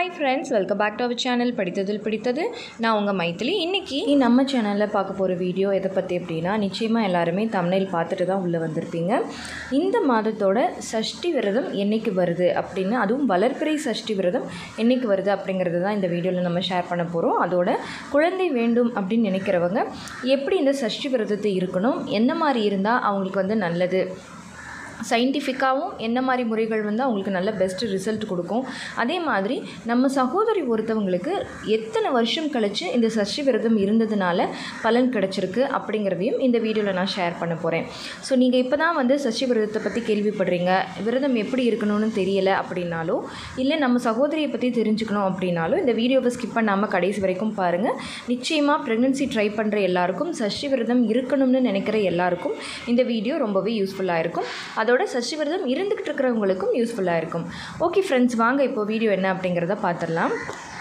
hi friends welcome back to our channel படித்ததில் பிடித்தது நான் உங்கள் மைத்திலி இன்றைக்கி நம்ம சேனலில் பார்க்க போகிற வீடியோ எதை பற்றி அப்படின்னா நிச்சயமாக எல்லாருமே தமிழில் பார்த்துட்டு தான் உள்ளே வந்திருப்பீங்க இந்த மாதத்தோட சஷ்டி விரதம் என்னைக்கு வருது அப்படின்னு அதுவும் வளர்ப்பிறை சஷ்டி விரதம் என்னைக்கு வருது அப்படிங்கிறது தான் இந்த வீடியோவில் நம்ம ஷேர் பண்ண போகிறோம் அதோட குழந்தை வேண்டும் அப்படின்னு நினைக்கிறவங்க எப்படி இந்த சஷ்டி விரதத்தை இருக்கணும் என்ன மாதிரி இருந்தால் அவங்களுக்கு வந்து நல்லது சயின்டிஃபிக்காகவும் என்ன மாதிரி முறைகள் வந்து அவங்களுக்கு நல்ல பெஸ்ட் ரிசல்ட் கொடுக்கும் அதே மாதிரி நம்ம சகோதரி ஒருத்தவங்களுக்கு எத்தனை வருஷம் கழித்து இந்த சஷ்டி விரதம் இருந்ததுனால பலன் கிடச்சிருக்கு அப்படிங்கிறதையும் இந்த வீடியோவில் நான் ஷேர் பண்ண போகிறேன் ஸோ நீங்கள் இப்போ தான் வந்து சஷ்டி விரதத்தை பற்றி கேள்விப்படுறீங்க விரதம் எப்படி இருக்கணும்னு தெரியலை அப்படின்னாலோ இல்லை நம்ம சகோதரியை பற்றி தெரிஞ்சுக்கணும் அப்படின்னாலும் இந்த வீடியோவை ஸ்கிப் பண்ணாமல் கடைசி வரைக்கும் பாருங்கள் நிச்சயமாக ப்ரெக்னென்சி ட்ரை பண்ணுற எல்லாருக்கும் சஷ்டி விரதம் இருக்கணும்னு நினைக்கிற எல்லாருக்கும் இந்த வீடியோ ரொம்பவே யூஸ்ஃபுல்லாக இருக்கும் அதோட சஷ்டி விரதம் இருந்துக்கிட்டு இருக்கிறவங்களுக்கும் யூஸ்ஃபுல்லாக இருக்கும் ஓகே ஃப்ரெண்ட்ஸ் வாங்க இப்போ வீடியோ என்ன அப்படிங்கிறத பார்த்துடலாம்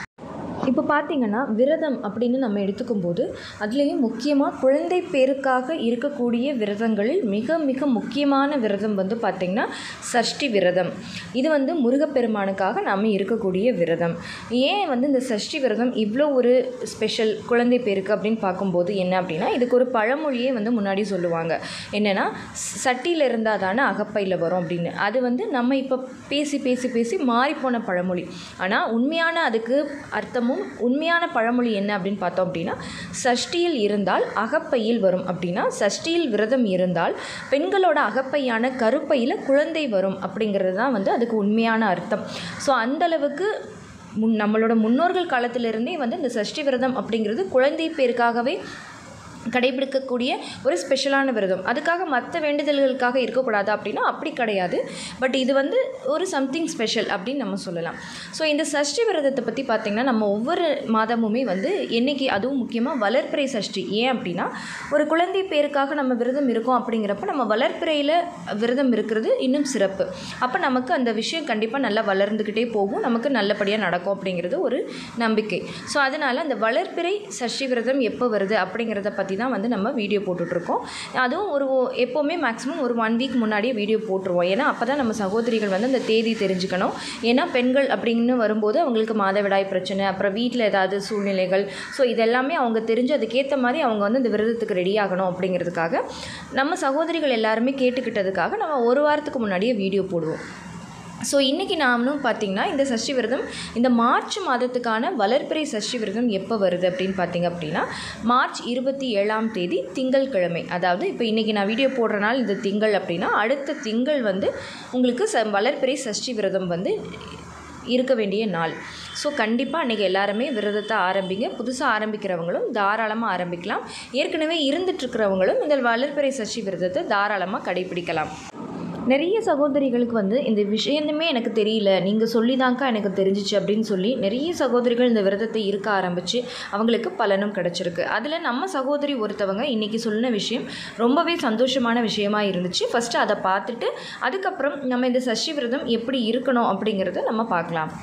இப்போ பார்த்தீங்கன்னா விரதம் அப்படின்னு நம்ம எடுத்துக்கும் போது அதுலேயும் முக்கியமாக குழந்தை பேருக்காக இருக்கக்கூடிய விரதங்களில் மிக மிக முக்கியமான விரதம் வந்து பார்த்திங்கன்னா சஷ்டி விரதம் இது வந்து முருகப்பெருமானுக்காக நம்ம இருக்கக்கூடிய விரதம் ஏன் வந்து இந்த சஷ்டி விரதம் இவ்வளோ ஒரு ஸ்பெஷல் குழந்தை பேருக்கு அப்படின்னு பார்க்கும்போது என்ன அப்படின்னா இதுக்கு ஒரு பழமொழியே வந்து முன்னாடி சொல்லுவாங்க என்னென்னா சட்டியில் இருந்தால் தானே அகப்பையில் வரும் அப்படின்னு அது வந்து நம்ம இப்போ பேசி பேசி பேசி மாறிப்போன பழமொழி ஆனால் உண்மையான அதுக்கு அர்த்தமும் உண்மையான பழமொழி என்ன அப்படின்னு பார்த்தோம் அப்படின்னா சஷ்டியில் இருந்தால் அகப்பையில் வரும் அப்படின்னா சஷ்டியில் விரதம் இருந்தால் பெண்களோட அகப்பையான கருப்பையில் குழந்தை வரும் அப்படிங்கிறது தான் வந்து அதுக்கு உண்மையான அர்த்தம் ஸோ அந்தளவுக்கு முன் நம்மளோட முன்னோர்கள் காலத்திலிருந்தே வந்து இந்த சஷ்டி விரதம் அப்படிங்கிறது குழந்தை பேருக்காகவே கடைபிடிக்கக்கூடிய ஒரு ஸ்பெஷலான விரதம் அதுக்காக மற்ற வேண்டுதல்களுக்காக இருக்கக்கூடாது அப்படின்னா அப்படி கிடையாது பட் இது வந்து ஒரு சம்திங் ஸ்பெஷல் அப்படின்னு நம்ம சொல்லலாம் ஸோ இந்த சஷ்டி விரதத்தை பற்றி பார்த்திங்கன்னா நம்ம ஒவ்வொரு மாதமுமே வந்து என்றைக்கு அதுவும் முக்கியமாக வளர்ப்பிறை சஷ்டி ஏன் அப்படின்னா ஒரு குழந்தை பேருக்காக நம்ம விரதம் இருக்கோம் அப்படிங்கிறப்ப நம்ம வளர்ப்பிறையில் விரதம் இருக்கிறது இன்னும் சிறப்பு அப்போ நமக்கு அந்த விஷயம் கண்டிப்பாக நல்லா வளர்ந்துக்கிட்டே போகும் நமக்கு நல்லபடியாக நடக்கும் அப்படிங்கிறது ஒரு நம்பிக்கை ஸோ அதனால் அந்த வளர்ப்பிறை சஷ்டி விரதம் எப்போ வருது அப்படிங்கிறத பற்றி தான் வந்து நம்ம வீடியோ போட்டுட்ருக்கோம் அதுவும் ஒரு எப்போவுமே மேக்ஸிமம் ஒரு ஒன் வீக் முன்னாடியே வீடியோ போட்டுருவோம் ஏன்னா அப்போ தான் நம்ம சகோதரிகள் வந்து அந்த தேதி தெரிஞ்சுக்கணும் ஏன்னா பெண்கள் அப்படின்னு வரும்போது அவங்களுக்கு மாதவிடாய் பிரச்சனை அப்புறம் வீட்டில் ஏதாவது சூழ்நிலைகள் ஸோ இதெல்லாமே அவங்க தெரிஞ்சு அதுக்கேற்ற மாதிரி அவங்க வந்து இந்த விரதத்துக்கு ரெடி ஆகணும் அப்படிங்கிறதுக்காக நம்ம சகோதரிகள் எல்லாருமே கேட்டுக்கிட்டதுக்காக நம்ம ஒரு வாரத்துக்கு முன்னாடியே வீடியோ போடுவோம் ஸோ இன்றைக்கி நாமளும் பார்த்திங்கன்னா இந்த சஷ்டி விரதம் இந்த மார்ச் மாதத்துக்கான வளர்ப்பிறை சஷ்டி விரதம் எப்போ வருது அப்படின்னு பார்த்திங்க அப்படின்னா மார்ச் இருபத்தி ஏழாம் தேதி திங்கள்கிழமை அதாவது இப்போ இன்றைக்கி நான் வீடியோ போடுற நாள் இந்த திங்கள் அப்படின்னா அடுத்த திங்கள் வந்து உங்களுக்கு ச வளர்ப்பிறை சஷ்டி விரதம் வந்து இருக்க வேண்டிய நாள் ஸோ கண்டிப்பாக அன்றைக்கி எல்லாருமே விரதத்தை ஆரம்பிங்க புதுசாக ஆரம்பிக்கிறவங்களும் தாராளமாக ஆரம்பிக்கலாம் ஏற்கனவே இருந்துகிட்ருக்கிறவங்களும் இந்த வளர்ப்பிறை சஷ்டி விரதத்தை தாராளமாக கடைபிடிக்கலாம் நிறைய சகோதரிகளுக்கு வந்து இந்த விஷயமே எனக்கு தெரியல நீங்கள் சொல்லி தாங்க்கா எனக்கு தெரிஞ்சிச்சு அப்படின்னு சொல்லி நிறைய சகோதரிகள் இந்த விரதத்தை இருக்க ஆரம்பித்து அவங்களுக்கு பலனும் கிடச்சிருக்கு அதில் நம்ம சகோதரி ஒருத்தவங்க இன்றைக்கி சொன்ன விஷயம் ரொம்பவே சந்தோஷமான விஷயமா இருந்துச்சு ஃபஸ்ட்டு அதை பார்த்துட்டு அதுக்கப்புறம் நம்ம இந்த சஷ்டி விரதம் எப்படி இருக்கணும் அப்படிங்கிறத நம்ம பார்க்கலாம்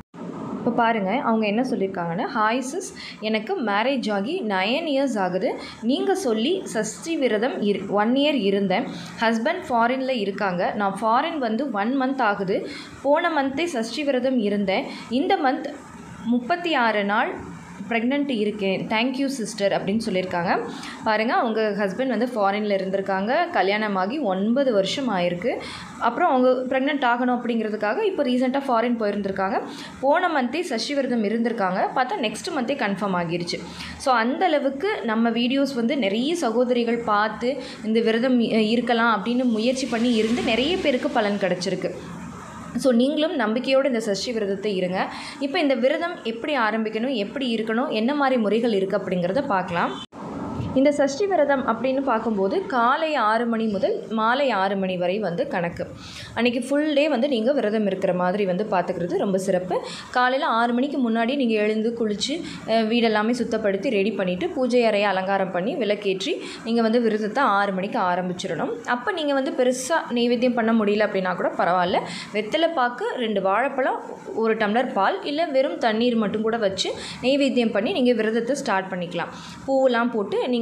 இப்போ பாருங்கள் அவங்க என்ன சொல்லியிருக்காங்கன்னா ஹாய் சிஸ் எனக்கு மேரேஜ் ஆகி நயன் இயர்ஸ் ஆகுது நீங்கள் சொல்லி சஷ்டி விரதம் இரு ஒன் இயர் இருந்தேன் ஹஸ்பண்ட் ஃபாரினில் இருக்காங்க நான் ஃபாரின் வந்து ஒன் மந்த் ஆகுது போன மந்த்தே சஷ்டி விரதம் இருந்தேன் இந்த மந்த் முப்பத்தி ஆறு நாள் ப்ரெக்னென்ட் இருக்கேன் தேங்க்யூ சிஸ்டர் அப்படின்னு சொல்லியிருக்காங்க பாருங்கள் அவங்க ஹஸ்பண்ட் வந்து ஃபாரினில் இருந்திருக்காங்க கல்யாணமாகி ஒன்பது வருஷம் ஆயிருக்கு அப்புறம் அவங்க ப்ரெக்னென்ட் ஆகணும் அப்படிங்கிறதுக்காக இப்போ ரீசெண்டாக ஃபாரின் போயிருந்திருக்காங்க போன மந்த்தே சஷ்டி விரதம் இருந்திருக்காங்க பார்த்தா நெக்ஸ்ட் மந்த்தே கன்ஃபார்ம் ஆகிருச்சு ஸோ அந்த அளவுக்கு நம்ம வீடியோஸ் வந்து நிறைய சகோதரிகள் பார்த்து இந்த விரதம் இருக்கலாம் அப்படின்னு முயற்சி பண்ணி இருந்து நிறைய பேருக்கு பலன் கிடச்சிருக்கு ஸோ நீங்களும் நம்பிக்கையோடு இந்த சஷ்டி விரதத்தை இருங்க இப்போ இந்த விரதம் எப்படி ஆரம்பிக்கணும் எப்படி இருக்கணும் என்ன மாதிரி முறைகள் இருக்குது அப்படிங்கிறத பார்க்கலாம் இந்த சஷ்டி விரதம் அப்படின்னு பார்க்கும்போது காலை ஆறு மணி முதல் மாலை ஆறு மணி வரை வந்து கணக்கு அன்றைக்கி ஃபுல் டே வந்து நீங்கள் விரதம் இருக்கிற மாதிரி வந்து பார்த்துக்கிறது ரொம்ப சிறப்பு காலையில் ஆறு மணிக்கு முன்னாடி நீங்கள் எழுந்து குளித்து வீடெல்லாமே சுத்தப்படுத்தி ரெடி பண்ணிவிட்டு பூஜை அறையை அலங்காரம் பண்ணி விளக்கேற்றி நீங்கள் வந்து விரதத்தை ஆறு மணிக்கு ஆரம்பிச்சிடணும் அப்போ நீங்கள் வந்து பெருசாக நெய்வேத்தியம் பண்ண முடியல அப்படின்னா கூட பரவாயில்ல வெத்தலை பாக்கு ரெண்டு வாழைப்பழம் ஒரு டம்ளர் பால் இல்லை வெறும் தண்ணீர் மட்டும் கூட வச்சு நெய்வேத்தியம் பண்ணி நீங்கள் விரதத்தை ஸ்டார்ட் பண்ணிக்கலாம் பூவெல்லாம் போட்டு நீங்கள்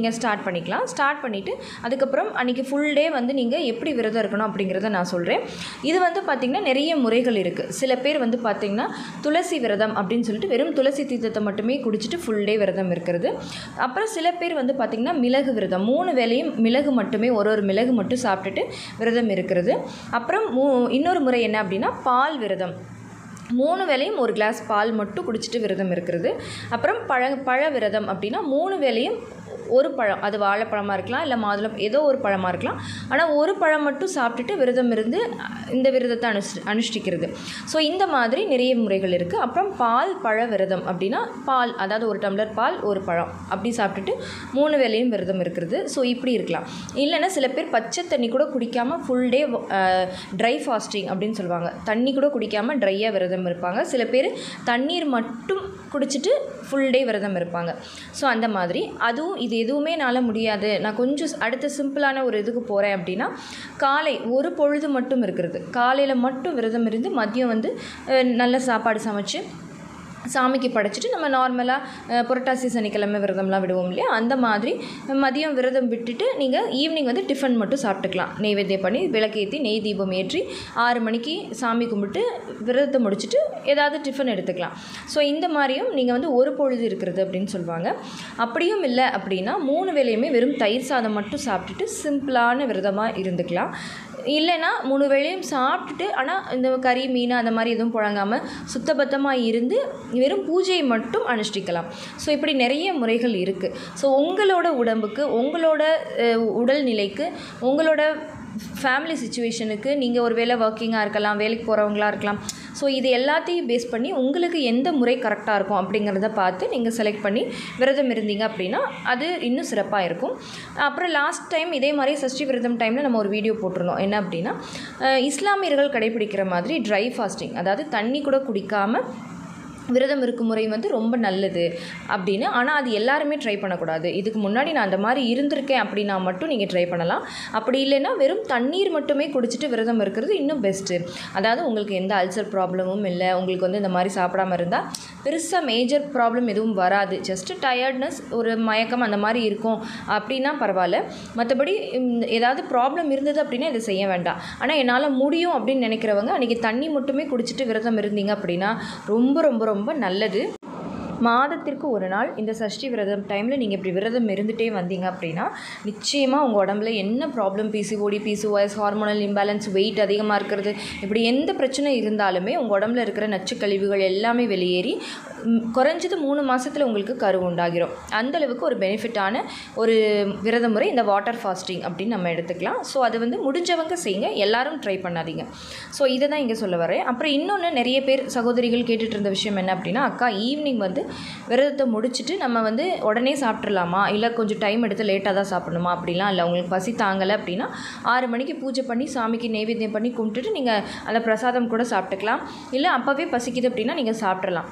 நீங்கள் ஸ்டார்ட் பண்ணிக்கலாம் ஸ்டார்ட் பண்ணிவிட்டு அதுக்கப்புறம் அன்றைக்கி ஃபுல் டே வந்து நீங்கள் எப்படி விரதம் இருக்கணும் அப்படிங்கிறத நான் சொல்கிறேன் இது வந்து பார்த்திங்கன்னா நிறைய முறைகள் இருக்குது சில பேர் வந்து பார்த்திங்கன்னா துளசி விரதம் அப்படின்னு சொல்லிட்டு வெறும் துளசி தீர்த்தத்தை மட்டுமே குடிச்சிட்டு ஃபுல் டே விரதம் இருக்கிறது அப்புறம் சில பேர் வந்து பார்த்திங்கன்னா மிளகு விரதம் மூணு வேளையும் மிளகு மட்டுமே ஒரு ஒரு மிளகு மட்டும் சாப்பிட்டுட்டு விரதம் இருக்கிறது அப்புறம் மூ இன்னொரு முறை என்ன அப்படின்னா பால் விரதம் மூணு வேளையும் ஒரு கிளாஸ் பால் மட்டும் குடிச்சிட்டு விரதம் இருக்கிறது அப்புறம் பழ பழ விரதம் அப்படின்னா மூணு வேளையும் ஒரு பழம் அது வாழைப்பழமாக இருக்கலாம் இல்லை மாதுளம் ஏதோ ஒரு பழமாக இருக்கலாம் ஆனால் ஒரு பழம் மட்டும் சாப்பிட்டுட்டு விரதம் இருந்து இந்த விரதத்தை அனுஷ்டி அனுஷ்டிக்கிறது ஸோ இந்த மாதிரி நிறைய முறைகள் இருக்குது அப்புறம் பால் பழ விரதம் அப்படின்னா பால் அதாவது ஒரு டம்ளர் பால் ஒரு பழம் அப்படி சாப்பிட்டுட்டு மூணு வேளையும் விரதம் இருக்கிறது ஸோ இப்படி இருக்கலாம் இல்லைன்னா சில பேர் பச்சை தண்ணி கூட குடிக்காமல் ஃபுல் டே ட்ரை ஃபாஸ்டிங் அப்படின்னு சொல்லுவாங்க தண்ணி கூட குடிக்காமல் ட்ரையாக விரதம் இருப்பாங்க சில பேர் தண்ணீர் மட்டும் குடிச்சிட்டு ஃபுல் டே விரதம் இருப்பாங்க ஸோ அந்த மாதிரி அதுவும் இது எதுவுமே என்னால் முடியாது நான் கொஞ்சம் அடுத்த சிம்பிளான ஒரு இதுக்கு போகிறேன் அப்படின்னா காலை ஒரு பொழுது மட்டும் இருக்கிறது காலையில் மட்டும் விரதம் இருந்து மதியம் வந்து அஹ், நல்ல சாப்பாடு சமைச்சு சாமிக்கு படைச்சிட்டு நம்ம நார்மலாக புரட்டாசி சனிக்கிழமை விரதம்லாம் விடுவோம் இல்லையா அந்த மாதிரி மதியம் விரதம் விட்டுட்டு நீங்கள் ஈவினிங் வந்து டிஃபன் மட்டும் சாப்பிட்டுக்கலாம் நெய்வேத்தியம் பண்ணி விளக்கேற்றி நெய் தீபம் ஏற்றி ஆறு மணிக்கு சாமி கும்பிட்டு விரதத்தை முடிச்சுட்டு ஏதாவது டிஃபன் எடுத்துக்கலாம் ஸோ இந்த மாதிரியும் நீங்கள் வந்து ஒரு பொழுது இருக்கிறது அப்படின்னு சொல்லுவாங்க அப்படியும் இல்லை அப்படின்னா மூணு வேளையுமே வெறும் தயிர் சாதம் மட்டும் சாப்பிட்டுட்டு சிம்பிளான விரதமாக இருந்துக்கலாம் இல்லைன்னா மூணு வேளையும் சாப்பிட்டுட்டு ஆனால் இந்த கறி மீன் அந்த மாதிரி எதுவும் புழங்காமல் சுத்தபத்தமாக இருந்து வெறும் பூஜையை மட்டும் அனுஷ்டிக்கலாம் ஸோ இப்படி நிறைய முறைகள் இருக்குது ஸோ உங்களோட உடம்புக்கு உங்களோட அஹ், உடல்நிலைக்கு உங்களோட ஃபேமிலி சுச்சுவேஷனுக்கு நீங்கள் ஒரு வேளை ஒர்க்கிங்காக இருக்கலாம் வேலைக்கு போகிறவங்களா இருக்கலாம் ஸோ இது எல்லாத்தையும் பேஸ் பண்ணி உங்களுக்கு எந்த முறை கரெக்டாக இருக்கும் அப்படிங்கிறத பார்த்து நீங்கள் செலக்ட் பண்ணி விரதம் இருந்தீங்க அப்படின்னா அது இன்னும் சிறப்பாக இருக்கும் அப்புறம் லாஸ்ட் டைம் இதே மாதிரி சஷ்டி விரதம் டைமில் நம்ம ஒரு வீடியோ போட்டிருந்தோம் என்ன அப்படின்னா அஹ், இஸ்லாமியர்கள் கடைபிடிக்கிற மாதிரி ட்ரை ஃபாஸ்டிங் அதாவது தண்ணி கூட குடிக்காமல் விரதம் இருக்கும் முறை வந்து ரொம்ப நல்லது அப்படின்னு ஆனால் அது எல்லாருமே ட்ரை பண்ணக்கூடாது இதுக்கு முன்னாடி நான் அந்த மாதிரி இருந்திருக்கேன் அப்படின்னா மட்டும் நீங்கள் ட்ரை பண்ணலாம் அப்படி இல்லைன்னா வெறும் தண்ணீர் மட்டுமே குடிச்சிட்டு விரதம் இருக்கிறது இன்னும் பெஸ்ட்டு அதாவது உங்களுக்கு எந்த அல்சர் ப்ராப்ளமும் இல்லை உங்களுக்கு வந்து இந்த மாதிரி சாப்பிடாம இருந்தால் பெருசாக மேஜர் ப்ராப்ளம் எதுவும் வராது ஜஸ்ட்டு டயர்ட்னஸ் ஒரு மயக்கம் அந்த மாதிரி இருக்கும் அப்படின்னா பரவாயில்ல மற்றபடி இந்த ஏதாவது ப்ராப்ளம் இருந்தது அப்படின்னா இதை செய்ய வேண்டாம் ஆனால் என்னால் முடியும் அப்படின்னு நினைக்கிறவங்க அன்றைக்கி தண்ணி மட்டுமே குடிச்சிட்டு விரதம் இருந்தீங்க அப்படின்னா ரொம்ப ரொம்ப ரொம்ப நல்லது மாதத்திற்கு ஒரு நாள் இந்த சஷ்டி விரதம் டைமில் நீங்கள் இப்படி விரதம் இருந்துகிட்டே வந்தீங்க அப்படின்னா நிச்சயமாக உங்கள் உடம்புல என்ன problem PCOD PCOS hormonal imbalance weight அதிகமாக இருக்கிறது இப்படி எந்த பிரச்சனை இருந்தாலுமே உங்கள் உடம்புல இருக்கிற நச்சுக்கழிவுகள் எல்லாமே வெளியேறி ம், குறைஞ்சது மூணு மாதத்தில் உங்களுக்கு கரு உண்டாகிரும் அந்த அளவுக்கு ஒரு பெனிஃபிட்டான ஒரு விரத முறை இந்த வாட்டர் ஃபாஸ்டிங் அப்படின்னு நம்ம எடுத்துக்கலாம் ஸோ அது வந்து முடிஞ்சவங்க செய்யுங்க எல்லாரும் ட்ரை பண்ணாதீங்க ஸோ இதை தான் இங்கே சொல்ல வரேன் அப்புறம் இன்னொன்று நிறைய பேர் சகோதரிகள் கேட்டுட்டு இருந்த விஷயம் என்ன அப்படின்னா அக்கா ஈவினிங் வந்து விரதத்தை முடிச்சுட்டு நம்ம வந்து உடனே சாப்பிட்றலாமா இல்லை கொஞ்சம் டைம் எடுத்து லேட்டாக தான் சாப்பிடணுமா அப்படிலாம் இல்லை உங்களுக்கு பசி தாங்கலை அப்படின்னா ஆறு மணிக்கு பூஜை பண்ணி சாமிக்கு நைவேத்தியம் பண்ணி கும்பிட்டுட்டு நீங்கள் அந்த பிரசாதம் கூட சாப்பிட்டுக்கலாம் இல்லை அப்போவே பசிக்குது அப்படின்னா நீங்கள் சாப்பிட்றலாம்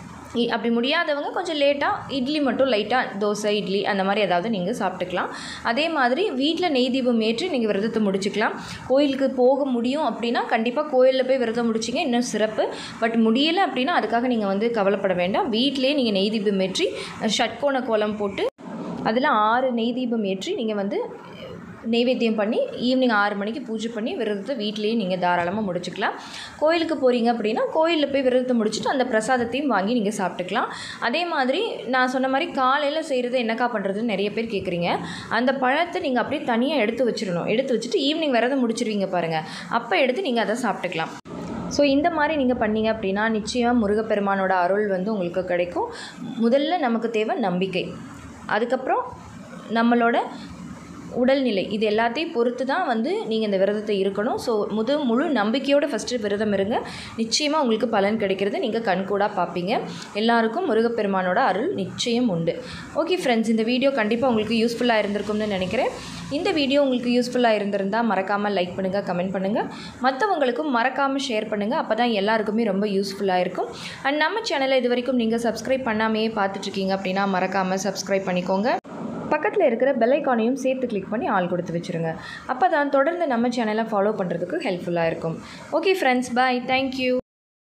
இ- அப்படி முடியாதவங்க கொஞ்சம் லேட்டாக இட்லி மட்டும் லைட்டாக தோசை இட்லி அந்த மாதிரி ஏதாவது நீங்கள் சாப்பிட்டுக்கலாம் அதே மாதிரி வீட்டில் நெய் தீபம் ஏற்றி நீங்கள் விரதத்தை முடிச்சுக்கலாம் கோயிலுக்கு போக முடியும் அப்படின்னா கண்டிப்பாக கோயிலில் போய் விரதம் முடிச்சிங்க இன்னும் சிறப்பு பட் முடியலை அப்படின்னா அதுக்காக நீங்கள் வந்து கவலைப்பட வேண்டாம் வீட்டிலேயே நீங்கள் நெய் தீபம் ஏற்றி ஷட்கோண கோலம் போட்டு அதில் ஆறு நெய் தீபம் ஏற்றி நீங்கள் வந்து நெய்வேத்தியம் பண்ணி ஈவினிங் ஆறு மணிக்கு பூஜை பண்ணி விரதத்தை வீட்டிலேயே நீங்கள் தாராளமாக முடிச்சுக்கலாம் கோயிலுக்கு போகிறீங்க அப்படின்னா கோயிலில் போய் விரதத்தை முடிச்சுட்டு அந்த பிரசாதத்தையும் வாங்கி நீங்கள் சாப்பிட்டுக்கலாம் அதே மாதிரி நான் சொன்ன மாதிரி காலையில் செய்கிறது என்னக்கா பண்ணுறதுன்னு நிறைய பேர் கேட்குறீங்க அந்த பழத்தை நீங்கள் அப்படியே தனியாக எடுத்து வச்சிடணும் எடுத்து வச்சுட்டு ஈவினிங் விரதம் முடிச்சிருவீங்க பாருங்கள் அப்போ எடுத்து நீங்கள் அதை சாப்பிட்டுக்கலாம் ஸோ இந்த மாதிரி நீங்கள் பண்ணீங்க அப்படின்னா நிச்சயம் முருகப்பெருமானோட அருள் வந்து உங்களுக்கு கிடைக்கும் முதல்ல நமக்கு தேவை நம்பிக்கை அதுக்கப்புறம் நம்மளோட உடல்நிலை இது எல்லாத்தையும் பொறுத்து தான் வந்து நீங்கள் இந்த விரதத்தை இருக்கணும் ஸோ முது முழு நம்பிக்கையோடு ஃபஸ்ட்டு விரதம் இருங்க நிச்சயமாக உங்களுக்கு பலன் கிடைக்கிறது நீங்கள் கண்கூடாக பார்ப்பீங்க எல்லாருக்கும் முருகப்பெருமானோட அருள் நிச்சயம் உண்டு ஓகே ஃப்ரெண்ட்ஸ் இந்த வீடியோ கண்டிப்பாக உங்களுக்கு யூஸ்ஃபுல்லாக இருந்திருக்கும்னு நினைக்கிறேன் இந்த வீடியோ உங்களுக்கு யூஸ்ஃபுல்லாக இருந்திருந்தால் மறக்காமல் லைக் பண்ணுங்கள் கமெண்ட் பண்ணுங்கள் மற்றவங்களுக்கும் மறக்காமல் ஷேர் பண்ணுங்கள் அப்போ தான் எல்லாருக்குமே ரொம்ப யூஸ்ஃபுல்லாக இருக்கும் அண்ட் நம்ம சேனலை இது வரைக்கும் நீங்கள் சப்ஸ்கிரைப் பண்ணாமையே பார்த்துட்ருக்கீங்க அப்படின்னா மறக்காமல் சப்ஸ்கிரைப் பண்ணிக்கோங்க பக்கத்தில் இருக்கிற பெல் ஐக்கானையும் சேர்த்து கிளிக் பண்ணி ஆள் கொடுத்து வச்சுருங்க அப்போ தான் தொடர்ந்து நம்ம சேனலை ஃபாலோ பண்ணுறதுக்கு ஹெல்ப்ஃபுல்லாக இருக்கும் ஓகே ஃப்ரெண்ட்ஸ் பாய் தேங்க்யூ